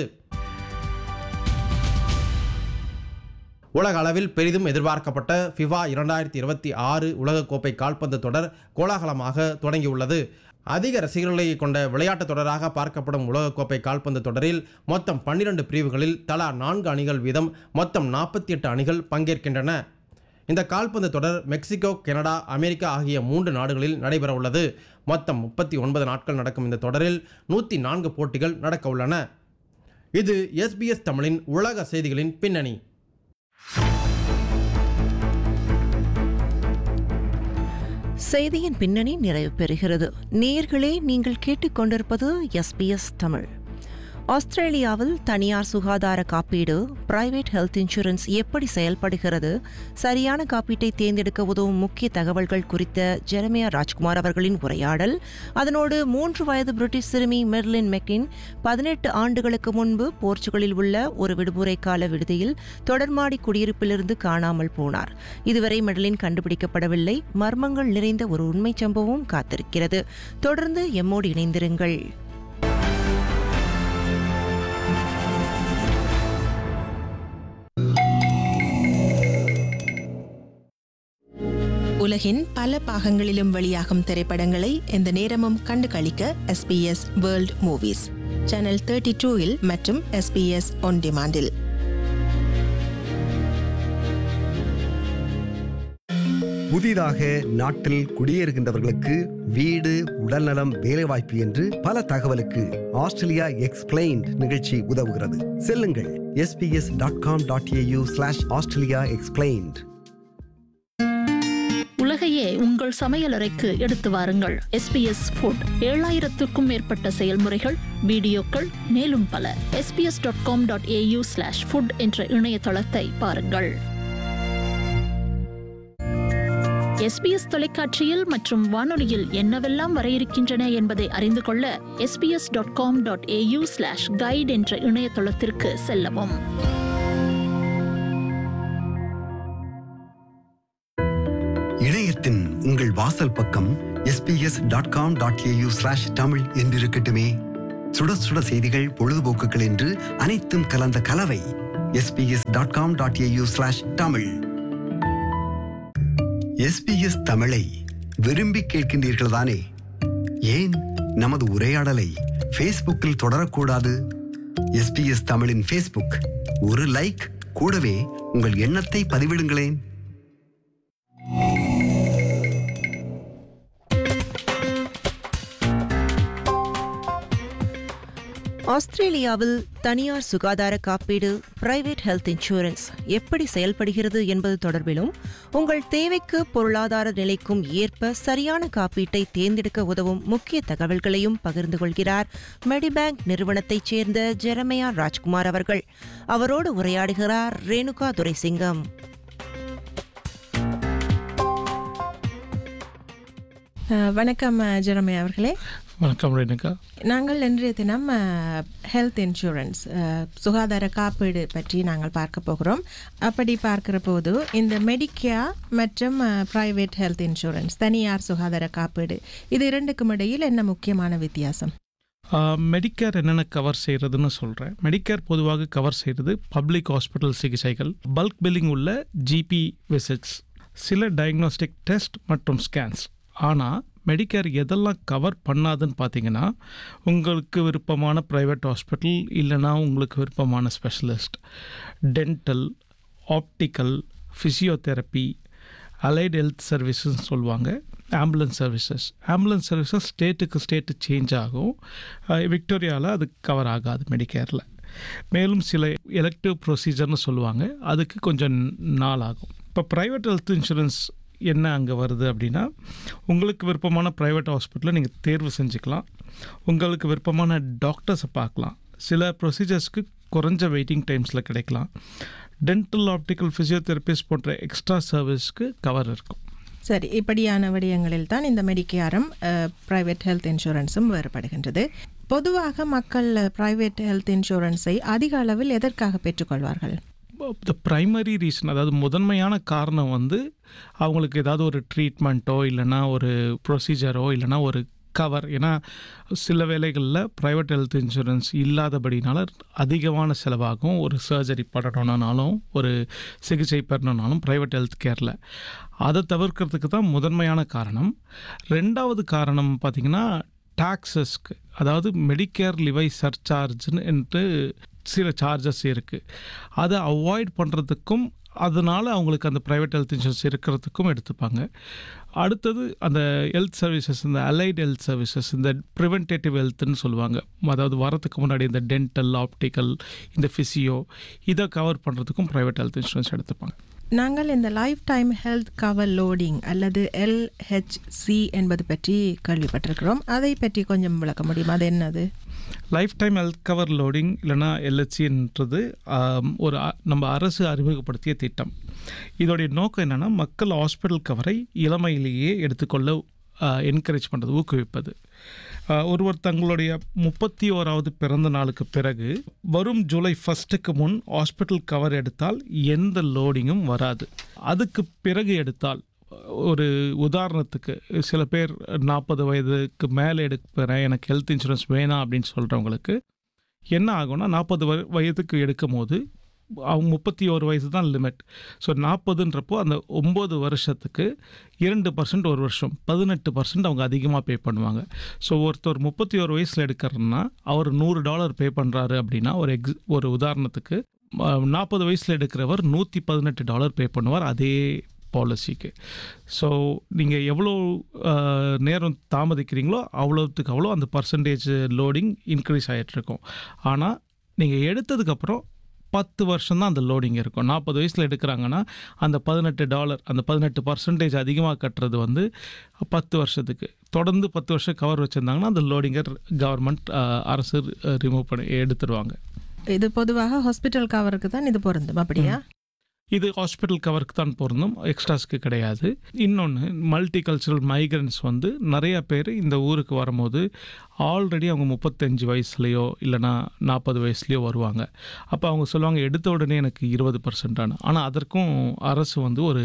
உலக அளவில் பெரிதும் எதிர்பார்க்கப்பட்ட ஃபிஃபா இரண்டாயிரத்தி இருபத்தி ஆறு உலகக்கோப்பை கால்பந்து தொடர் கோலாகலமாக தொடங்கியுள்ளது அதிக ரசிகர்களை கொண்ட விளையாட்டுத் தொடராக பார்க்கப்படும் உலகக்கோப்பை கால்பந்து தொடரில் மொத்தம் பன்னிரண்டு பிரிவுகளில் தலா நான்கு அணிகள் வீதம் மொத்தம் நாற்பத்தி எட்டு அணிகள் பங்கேற்கின்றன இந்த கால்பந்து தொடர் மெக்சிகோ கனடா அமெரிக்கா ஆகிய மூன்று நாடுகளில் நடைபெறவுள்ளது மொத்தம் முப்பத்தி ஒன்பது நாட்கள் நடக்கும் இந்த தொடரில் நூற்றி நான்கு போட்டிகள் நடக்க உள்ளன இது எஸ்பிஎஸ் தமிழின் உலக செய்திகளின் பின்னணி செய்தியின் பின்னணி நிறைவு பெறுகிறது நேர்களே நீங்கள் கேட்டுக்கொண்டிருப்பது எஸ்பிஎஸ் தமிழ் ஆஸ்திரேலியாவில் தனியார் சுகாதார காப்பீடு பிரைவேட் ஹெல்த் இன்சூரன்ஸ் எப்படி செயல்படுகிறது சரியான காப்பீட்டை தேர்ந்தெடுக்க உதவும் முக்கிய தகவல்கள் குறித்த ஜெரமியா ராஜ்குமார் அவர்களின் உரையாடல் அதனோடு மூன்று வயது பிரிட்டிஷ் சிறுமி மெர்லின் மெக்கின் பதினெட்டு ஆண்டுகளுக்கு முன்பு போர்ச்சுகலில் உள்ள ஒரு விடுமுறை கால விடுதியில் தொடர்மாடி குடியிருப்பிலிருந்து காணாமல் போனார் இதுவரை மெடலின் கண்டுபிடிக்கப்படவில்லை மர்மங்கள் நிறைந்த ஒரு உண்மை சம்பவம் காத்திருக்கிறது தொடர்ந்து எம்மோடு இணைந்திருங்கள் உலகின் பல பாகங்களிலும் வெளியாகும் திரைப்படங்களை எந்த நேரமும் கண்டு களிக்க SBS world movies channel thirty டூவில் மற்றும் எஸ்பிஎஸ் ஒன் டிமாண்டில் புதிதாக நாட்டில் குடியேறுகின்றவர்களுக்கு வீடு உடல்நலம் வேலைவாய்ப்பு என்று பல தகவலுக்கு ஆஸ்திரேலியா எக்ஸ்பிளைன்ட் நிகழ்ச்சி உதவுகிறது செல்லுங்கள் SBS dot com dot AU slash Australia explained உலகையே உங்கள் சமையலறைக்கு எடுத்து வாருங்கள் எஸ்பிஎஸ் ஃபுட் ஏழாயிரத்துக்கும் மேற்பட்ட செயல்முறைகள் வீடியோக்கள் மேலும் பல SBS dot com dot AU slash food என்ற இணையதளத்தை பாருங்கள் எஸ்பிஎஸ் தொலைக்காட்சியில் மற்றும் வானொலியில் என்னவெல்லாம் வர இருக்கின்றன என்பதை அறிந்து கொள்ள SBS dot com dot AU slash guide என்ற இணையதளத்திற்கு செல்லவும் இணையத்தின் உங்கள் வாசல் பக்கம் SBS dot com dot AU slash Tamil என்றிருக்கட்டுமே சுட சுட செய்திகள் பொழுதுபோக்குகள் என்று அனைத்தும் கலந்த கலவை SBS dot com dot AU slash Tamil SBS தமிழை விரும்பி கேட்கின்றீர்கள் தானே ஏன் நமது உரையாடலை ஃபேஸ்புக்கில் தொடரக்கூடாது எஸ்பிஎஸ் தமிழின் ஃபேஸ்புக் ஒரு லைக் கூடவே உங்கள் எண்ணத்தை பதிவிடுங்களேன் ஆஸ்திரேலியாவில் தனியார் சுகாதார காப்பீடு பிரைவேட் ஹெல்த் இன்சூரன்ஸ் எப்படி செயல்படுகிறது என்பது தொடர்பிலும் உங்கள் தேவைக்கு பொருளாதார நிலைக்கும் ஏற்ப சரியான காப்பீட்டை தேர்ந்தெடுக்க உதவும் முக்கிய தகவல்களையும் பகிர்ந்து கொள்கிறார் மெடிபேங்க் நிறுவனத்தைச் சேர்ந்த ஜெரமையா ராஜ்குமார் அவர்கள் அவரோடு உரையாடுகிறார் ரேணுகா துரைசிங்கம் வணக்கம் ஜெரமையா அவர்களே வணக்கம் ரேணுகா நாங்கள் இன்றைய தினம் ஹெல்த் இன்சூரன்ஸ் சுகாதார காப்பீடு பற்றி நாங்கள் பார்க்க போகிறோம் அப்படி பார்க்கிற போது இந்த மெடிக்கேர் மற்றும் பிரைவேட் ஹெல்த் இன்சூரன்ஸ் தனியார் சுகாதார காப்பீடு இது இரண்டுக்கும் இடையில் என்ன முக்கியமான வித்தியாசம் மெடிக்கேர் என்னென்ன கவர் செய்கிறதுன்னு சொல்கிறேன் மெடிக்கேர் பொதுவாக கவர் செய்கிறது பப்ளிக் ஹாஸ்பிட்டல் சிகிச்சைகள் பல்க் பில்லிங் உள்ள ஜிபி விசிட்ஸ் சில டயக்னோஸ்டிக் டெஸ்ட் மற்றும் ஸ்கேன்ஸ் ஆனால் மெடிக்கேர் எதெல்லாம் கவர் பண்ணாதுன்னு பார்த்தீங்கன்னா உங்களுக்கு விருப்பமான ப்ரைவேட் ஹாஸ்பிட்டல் இல்லைன்னா உங்களுக்கு விருப்பமான specialist dental optical physiotherapy allied health சர்வீசஸ்ன்னு சொல்லுவாங்க ஆம்புலன்ஸ் சர்வீசஸ் ஆம்புலன்ஸ் சர்வீசஸ் ஸ்டேட்டுக்கு ஸ்டேட்டு சேஞ்ச் ஆகும் விக்டோரியாவில் அது கவர் ஆகாது மெடிக்கேரில் மேலும் சில எலக்டிவ் ப்ரொசீஜர்னு சொல்லுவாங்க அதுக்கு கொஞ்சம் நாள் ஆகும் இப்போ ப்ரைவேட் ஹெல்த் இன்சூரன்ஸ் என்ன அங்கே வருது அப்படின்னா உங்களுக்கு விருப்பமான ப்ரைவேட் ஹாஸ்பிட்டலில் நீங்கள் தேர்வு செஞ்சுக்கலாம் உங்களுக்கு விருப்பமான டாக்டர்ஸை பார்க்கலாம் சில ப்ரொசீஜர்ஸ்க்கு குறைஞ்ச வெயிட்டிங் டைம்ஸில் கிடைக்கலாம் டென்டல் ஆப்டிக்கல் ஃபிசியோதெரபிஸ்ட் போன்ற எக்ஸ்ட்ரா சர்வீஸ்க்கு கவர் இருக்கும் சரி இப்படியான விடயங்களில் தான் இந்த மெடிக்கேரும் பிரைவேட் ஹெல்த் இன்சூரன்ஸும் வேறுபடுகின்றது பொதுவாக மக்கள் பிரைவேட் ஹெல்த் இன்சூரன்ஸை அதிக அளவில் எதற்காக பெற்றுக்கொள்வார்கள் த ப்ரைமரி ரீசன் அதாவது முதன்மையான காரணம் வந்து அவங்களுக்கு ஏதாவது ஒரு ட்ரீட்மெண்ட்டோ இல்லைன்னா ஒரு ப்ரொசீஜரோ இல்லைன்னா ஒரு கவர் ஏன்னா சில வேலைகளில் ப்ரைவேட் ஹெல்த் இன்சூரன்ஸ் இல்லாதபடினால அதிகமான செலவாகும் ஒரு சர்ஜரி பண்ணணும்னாலும் ஒரு சிகிச்சை பெறணும்னாலும் ப்ரைவேட் ஹெல்த் கேரில் அதை தவிர்க்கிறதுக்கு தான் முதன்மையான காரணம் ரெண்டாவது காரணம் பார்த்திங்கன்னா டாக்ஸஸ்க்கு அதாவது மெடிக்கேர் லிவை சர்சார்ஜ்னு என்று சில சார்ஜஸ் இருக்குது அதை அவாய்ட் பண்ணுறதுக்கும் அதனால் அவங்களுக்கு அந்த ப்ரைவேட் ஹெல்த் இன்சூரன்ஸ் இருக்கிறதுக்கும் எடுத்துப்பாங்க அடுத்தது அந்த ஹெல்த் சர்வீசஸ் இந்த அலைட் ஹெல்த் சர்வீசஸ் இந்த ப்ரிவென்டேட்டிவ் ஹெல்த்னு சொல்லுவாங்க அதாவது வரத்துக்கு முன்னாடி இந்த டென்டல் ஆப்டிக்கல் இந்த ஃபிசியோ இதை கவர் பண்ணுறதுக்கும் ப்ரைவேட் ஹெல்த் இன்சூரன்ஸ் எடுத்துப்பாங்க நாங்கள் இந்த lifetime health cover loading அல்லது எல்ஹெச்சி என்பது பற்றி கேள்விப்பட்டிருக்கிறோம் அதை பற்றி கொஞ்சம் விளக்க முடியுமா அது என்னது lifetime health cover loading இல்லைனா எல்ஹெச்சின்றது ஒரு நம்ம அரசு அறிமுகப்படுத்திய திட்டம் இதோடைய நோக்கம் என்னென்னா மக்கள் ஹாஸ்பிட்டல் கவரை இளமையிலேயே எடுத்துக்கொள்ள என்கரேஜ் பண்ணுறது ஊக்குவிப்பது ஒருவர் தங்களுடைய முப்பத்தி ஓராவது பிறந்த நாளுக்கு பிறகு வரும் ஜூலை ஃபஸ்ட்டுக்கு முன் ஹாஸ்பிட்டல் கவர் எடுத்தால் எந்த லோடிங்கும் வராது அதுக்கு பிறகு எடுத்தால் ஒரு உதாரணத்துக்கு சில பேர் நாற்பது வயதுக்கு மேலே எடுக்கிறேன் எனக்கு ஹெல்த் இன்சூரன்ஸ் வேணாம் அப்படின்னு சொல்கிறவங்களுக்கு என்ன ஆகும்னா நாற்பது வயதுக்கு எடுக்கும் போது அவங்க முப்பத்தி ஒரு வயசு தான் லிமிட் ஸோ நாற்பதுன்றப்போ அந்த ஒம்பது வருஷத்துக்கு இரண்டு பர்சன்ட் ஒரு வருஷம் பதினெட்டு பர்சன்ட் அவங்க அதிகமாக பே பண்ணுவாங்க ஸோ ஒருத்தர் முப்பத்தி ஒரு வயசில் எடுக்கிறன்னா அவர் நூறு டாலர் பே பண்ணுறாரு அப்படின்னா ஒரு எக்ஸ் ஒரு உதாரணத்துக்கு நாற்பது வயசில் எடுக்கிறவர் நூற்றி பதினெட்டு டாலர் பே பண்ணுவார் அதே பாலிசிக்கு ஸோ நீங்கள் எவ்வளோ நேரம் தாமதிக்கிறீங்களோ அவ்வளோத்துக்கு அவ்வளோ அந்த பர்சன்டேஜ் லோடிங் இன்க்ரீஸ் ஆகிட்டுருக்கும் ஆனால் நீங்கள் எடுத்ததுக்கப்புறம் பத்து வருஷம் தான் அந்த லோடிங் இருக்கும் நாற்பது வயசில் எடுக்கிறாங்கன்னா அந்த பதினெட்டு டாலர் அந்த பதினெட்டு பர்சன்டேஜ் அதிகமாக கட்டுறது வந்து பத்து வருஷத்துக்கு தொடர்ந்து பத்து வருஷம் கவர் வச்சுருந்தாங்கன்னா அந்த லோடிங்கை கவர்மெண்ட் அரசு ரிமூவ் பண்ணி எடுத்துருவாங்க இது பொதுவாக ஹாஸ்பிட்டல் கவருக்கு தான் இது பொருந்தும் அப்படியா இது ஹாஸ்பிட்டல் கவருக்கு தான் பொருந்தும் எக்ஸ்ட்ராஸ்க்கு கிடையாது இன்னொன்று மல்டி கல்ச்சுரல் மைக்ரன்ஸ் வந்து நிறையா பேர் இந்த ஊருக்கு வரும்போது ஆல்ரெடி அவங்க முப்பத்தஞ்சு வயசுலேயோ இல்லைனா நாற்பது வயசுலேயோ வருவாங்க அப்போ அவங்க சொல்லுவாங்க எடுத்த உடனே எனக்கு இருபது பர்சன்டான ஆனால் அதற்கும் அரசு வந்து ஒரு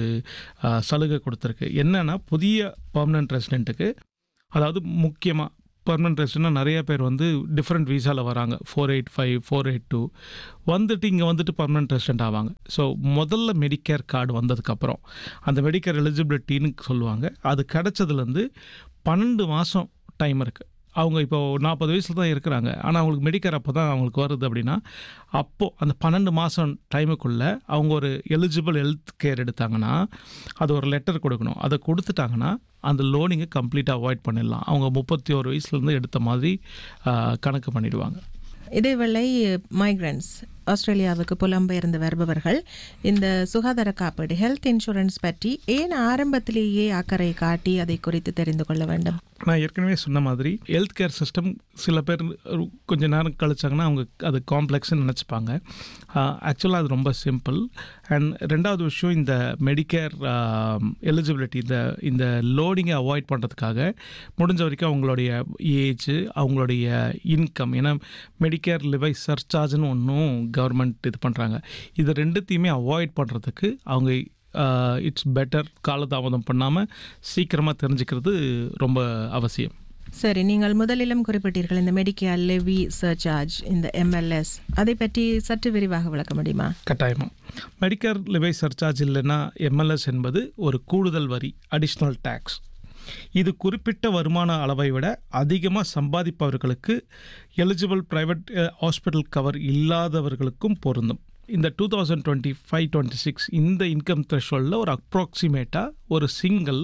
சலுகை கொடுத்துருக்கு என்னென்னா புதிய பர்மனன்ட் ரெசிடெண்ட்டுக்கு அதாவது முக்கியமாக பர்மனன்ட் ரெசிடென்ட்னா நிறைய பேர் வந்து டிஃப்ரெண்ட் வீசாவில் வராங்க four eight five four eight two வந்துட்டு இங்கே வந்துட்டு பர்மனன்ட் ரெசிடென்ட் ஆவாங்க ஸோ முதல்ல மெடிக்கேர் கார்டு வந்ததுக்கப்புறம் அந்த மெடிக்கேர் எலிஜிபிலிட்டின்னு சொல்லுவாங்க அது கிடச்சதுலேருந்து பன்னெண்டு மாதம் டைம் இருக்குது அவங்க இப்போ நாற்பது வயசில் தான் இருக்கிறாங்க ஆனால் அவங்களுக்கு மெடிக்கேர் அப்போ தான் அவங்களுக்கு வருது அப்படின்னா அப்போது அந்த பன்னெண்டு மாதம் டைமுக்குள்ளே அவங்க ஒரு எலிஜிபிள் ஹெல்த் கேர் எடுத்தாங்கன்னா அது ஒரு லெட்டர் கொடுக்கணும் அதை கொடுத்துட்டாங்கன்னா அந்த லோனிங்கை கம்ப்ளீட்டாக அவாய்ட் பண்ணிடலாம் அவங்க முப்பத்தி ஒரு வயசுலேருந்து எடுத்த மாதிரி கணக்கு பண்ணிடுவாங்க இதேவேளை மைக்ரன்ஸ் ஆஸ்திரேலியாவுக்கு புலம்பெயர்ந்து வருபவர்கள் இந்த சுகாதார காப்பீடு ஹெல்த் இன்சூரன்ஸ் பற்றி ஏன் ஆரம்பத்திலேயே அக்கறை காட்டி அதை குறித்து தெரிந்து கொள்ள வேண்டும் நான் ஏற்கனவே சொன்ன மாதிரி ஹெல்த் கேர் சிஸ்டம் சில பேர் கொஞ்சம் நேரம் கழிச்சாங்கன்னா அவங்க அது காம்ப்ளெக்ஸ்னு நினச்சிப்பாங்க ஆக்சுவலாக அது ரொம்ப சிம்பிள் அண்ட் ரெண்டாவது விஷயம் இந்த மெடிக்கேர் எலிஜிபிலிட்டி இந்த இந்த லோடிங்கை அவாய்ட் பண்ணுறதுக்காக முடிஞ்ச வரைக்கும் அவங்களுடைய ஏஜ் அவங்களுடைய இன்கம் ஏன்னா மெடிக்கேர் லிவை சர்சார்ஜ்னு ஒன்றும் கவர்மெண்ட் இது பண்ணுறாங்க இது ரெண்டுத்தையுமே அவாய்ட் பண்ணுறதுக்கு அவங்க இட்ஸ் பெட்டர் காலதாமதம் பண்ணாமல் சீக்கிரமாக தெரிஞ்சுக்கிறது ரொம்ப அவசியம் சரி நீங்கள் முதலிலும் குறிப்பிட்டீர்கள் இந்த மெடிக்கேர் லெவி சர்சார்ஜ் இந்த எம்எல்எஸ் அதை பற்றி சற்று விரிவாக விளக்க முடியுமா கட்டாயமாக மெடிக்கேர் லிவை சர்சார்ஜ் இல்லைன்னா எம்எல்எஸ் என்பது ஒரு கூடுதல் வரி அடிஷ்னல் டேக்ஸ் இது குறிப்பிட்ட வருமான அளவை விட அதிகமாக சம்பாதிப்பவர்களுக்கு எலிஜிபிள் ப்ரைவேட் ஹாஸ்பிட்டல் கவர் இல்லாதவர்களுக்கும் பொருந்தும் இந்த two thousand twenty five twenty six இந்த இன்கம் த்ரெஷோல்டில் ஒரு அப்ராக்சிமேட்டாக ஒரு சிங்கிள்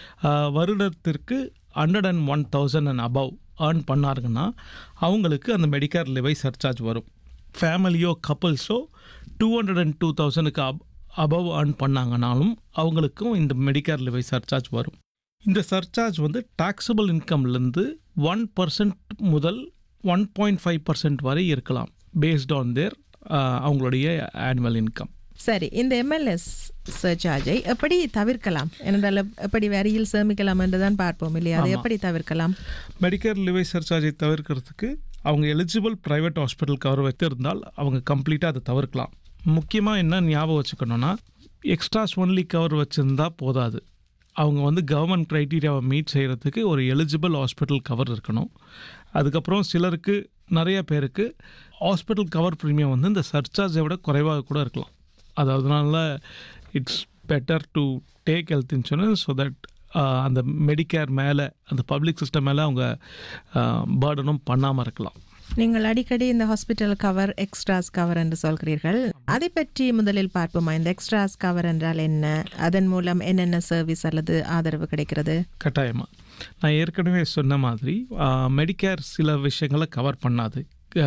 வருடத்திற்கு hundred and one thousand and above earn பண்ணாருங்கன்னா அவங்களுக்கு அந்த மெடிக்கேர் லிவை சர்சார்ஜ் வரும் ஃபேமிலியோ கப்புள்ஸோ டூ ஹண்ட்ரட் அண்ட் டூ தௌசண்ட்க்கு அப் அபவ் ஏர்ன் பண்ணாங்கனாலும் அவங்களுக்கும் இந்த மெடிக்கேர் லிவை சர்சார்ஜ் வரும் இந்த சர்சார்ஜ் வந்து டாக்ஸபிள் இன்கம்லேருந்து ஒன் பர்சன்ட் முதல் ஒன் பாயிண்ட் ஃபைவ் பர்சன்ட் வரை இருக்கலாம் பேஸ்ட் ஆன் தேர் அவங்களுடைய ஆனுவல் இன்கம் சரி இந்த எம்எல்எஸ் சர்சார்ஜை எப்படி தவிர்க்கலாம் என்றால் எப்படி வரியில் சேமிக்கலாம் என்றுதான் பார்ப்போம் இல்லையா அதை ஆமா. எப்படி தவிர்க்கலாம் மெடிக்கேர் லிவை சர்சார்ஜை தவிர்க்கிறதுக்கு அவங்க எலிஜிபிள் ப்ரைவேட் ஹாஸ்பிட்டல் கவர் வைத்திருந்தால் அவங்க கம்ப்ளீட்டாக அதை தவிர்க்கலாம் முக்கியமாக என்ன ஞாபகம் வச்சுக்கணும்னா எக்ஸ்ட்ராஸ் ஒன்லி கவர் வச்சுருந்தா போதாது அவங்க வந்து கவர்மெண்ட் க்ரைட்டீரியாவை மீட் செய்கிறதுக்கு ஒரு எலிஜிபிள் ஹாஸ்பிட்டல் கவர் இருக்கணும் அதுக்கப்புறம் சிலருக்கு நிறைய பேருக்கு ஹாஸ்பிட்டல் கவர் ப்ரீமியம் வந்து இந்த சர்சார்ஜை விட குறைவாக கூட இருக்கலாம் அது அதனால it's better to take health insurance so that அந்த மெடிக்கேர் மேலே அந்த பப்ளிக் சிஸ்டம் மேலே அவங்க பேர்டனும் பண்ணாமல் இருக்கலாம் நீங்கள் அடிக்கடி இந்த ஹாஸ்பிட்டல் கவர் எக்ஸ்ட்ராஸ் கவர் என்று சொல்கிறீர்கள் அதை பற்றி முதலில் பார்ப்போமா இந்த எக்ஸ்ட்ராஸ் கவர் என்றால் என்ன அதன் மூலம் என்னென்ன சர்வீஸ் அல்லது ஆதரவு கிடைக்கிறது கட்டாயமாக நான் ஏற்கனவே சொன்ன மாதிரி மெடிக்கேர் சில விஷயங்களை கவர் பண்ணாது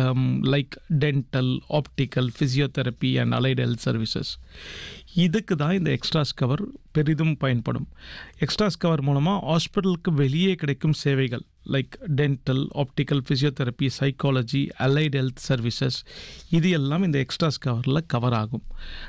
like dental optical physiotherapy and allied health services இதுக்கு தான் இந்த எக்ஸ்ட்ராஸ் கவர் பெரிதும் பயன்படும் எக்ஸ்ட்ராஸ் கவர் மூலமாக ஹாஸ்பிட்டலுக்கு வெளியே கிடைக்கும் சேவைகள் like dental optical physiotherapy psychology allied health services இது எல்லாம் இந்த எக்ஸ்ட்ராஸ் கவரில் கவர் ஆகும்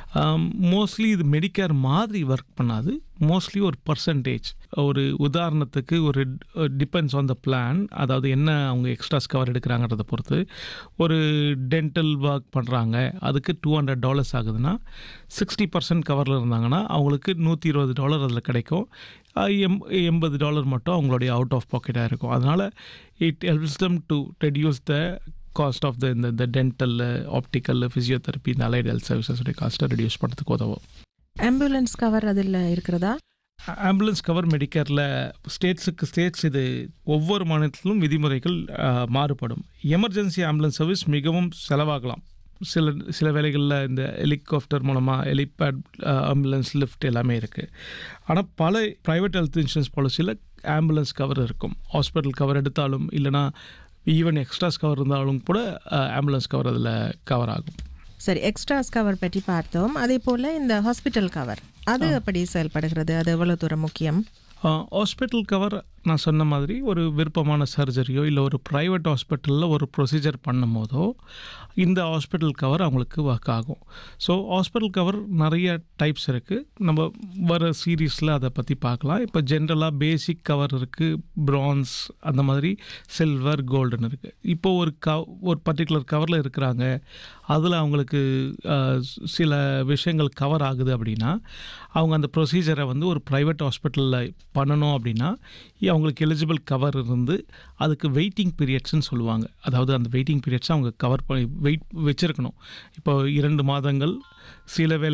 மோஸ்ட்லி இது மெடிக்கேர் மாதிரி ஒர்க் பண்ணாது மோஸ்ட்லி ஒரு பர்சன்டேஜ் ஒரு உதாரணத்துக்கு ஒரு டிபெண்ட்ஸ் ஆன் த பிளான் அதாவது என்ன அவங்க எக்ஸ்ட்ராஸ் கவர் எடுக்கிறாங்கிறத பொறுத்து ஒரு டென்டல் ஒர்க் பண்ணுறாங்க அதுக்கு டூ ஹண்ட்ரட் டாலர்ஸ் ஆகுதுன்னா சிக்ஸ்டி பர்சன்ட் கவரில் இருந்தாங்கன்னா அவங்களுக்கு நூற்றி இருபது டாலர் அதில் கிடைக்கும் அஹ் எம் எண்பது டாலர் மட்டும் அவங்களுடைய அவுட் ஆஃப் பாக்கெட்டாக இருக்கும் அதனால் it helps them to reduce the cost of the இந்த இந்த டென்டல் ஆப்டிக்கல் ஃபிசியோதெரப்பி இந்த அலைட் ஹெல்த் சர்வீசஸுடைய காஸ்ட்டை ரெடியூஸ் பண்ணுறதுக்கு உதவும் ஆம்புலன்ஸ் கவர் அதில் இருக்கிறதா ஆம்புலன்ஸ் கவர் மெடிக்கேரில் ஸ்டேட்ஸுக்கு ஸ்டேட்ஸ் இது ஒவ்வொரு மாநிலத்திலும் விதிமுறைகள் அஹ், மாறுபடும் எமர்ஜென்சி ஆம்புலன்ஸ் சர்வீஸ் மிகவும் செலவாகலாம் சில சில வேளைகளில் இந்த ஹெலிகாப்டர் மூலமாக ஹெலிபேட் ஆம்புலன்ஸ் லிஃப்ட் எல்லாமே இருக்குது ஆனால் பல ப்ரைவேட் ஹெல்த் இன்சூரன்ஸ் பாலிசியில் ஆம்புலன்ஸ் கவர் இருக்கும் ஹாஸ்பிட்டல் கவர் எடுத்தாலும் இல்லைனா ஈவன் எக்ஸ்ட்ராஸ் கவர் இருந்தாலும் கூட ஆம்புலன்ஸ் கவர் அதில் கவர் ஆகும் சரி எக்ஸ்ட்ராஸ் கவர் பற்றி பார்த்தோம் அதே போல் இந்த ஹாஸ்பிட்டல் கவர் அது எப்படி செயல்படுகிறது அது எவ்வளவு தூரம் முக்கியம் ஹாஸ்பிட்டல் கவர் நான் சொன்ன மாதிரி ஒரு விருப்பமான சர்ஜரியோ இல்லை ஒரு ப்ரைவேட் ஹாஸ்பிட்டலில் ஒரு ப்ரொசீஜர் பண்ணும் போதோ இந்த ஹாஸ்பிட்டல் கவர் அவங்களுக்கு ஒர்க் ஆகும் ஸோ ஹாஸ்பிட்டல் கவர் நிறைய டைப்ஸ் இருக்குது நம்ம வர சீரீஸில் அதை பற்றி பார்க்கலாம் இப்போ ஜென்ரலாக பேசிக் கவர் இருக்குது பிரான்ஸ் அந்த மாதிரி சில்வர் கோல்டுன்னு இருக்குது இப்போ ஒரு க ஒரு பர்டிகுலர் கவரில் இருக்கிறாங்க அதில் அவங்களுக்கு அஹ், சில விஷயங்கள் கவர் ஆகுது அப்படின்னா அவங்க அந்த ப்ரொசீஜரை வந்து ஒரு ப்ரைவேட் ஹாஸ்பிட்டலில் பண்ணணும் அப்படின்னா இ- அவங்களுக்கு எலிஜிபிள் கவர் இருந்து அதுக்கு வெயிட்டிங் பீரியட்ஸ்னு சொல்லுவாங்க அதாவது அந்த வெயிட்டிங் பீரியட்ஸ் அவங்க கவர் பண்ணி வெயிட் வச்சுருக்கணும் இப்போ இரண்டு மாதங்கள் சில வேளை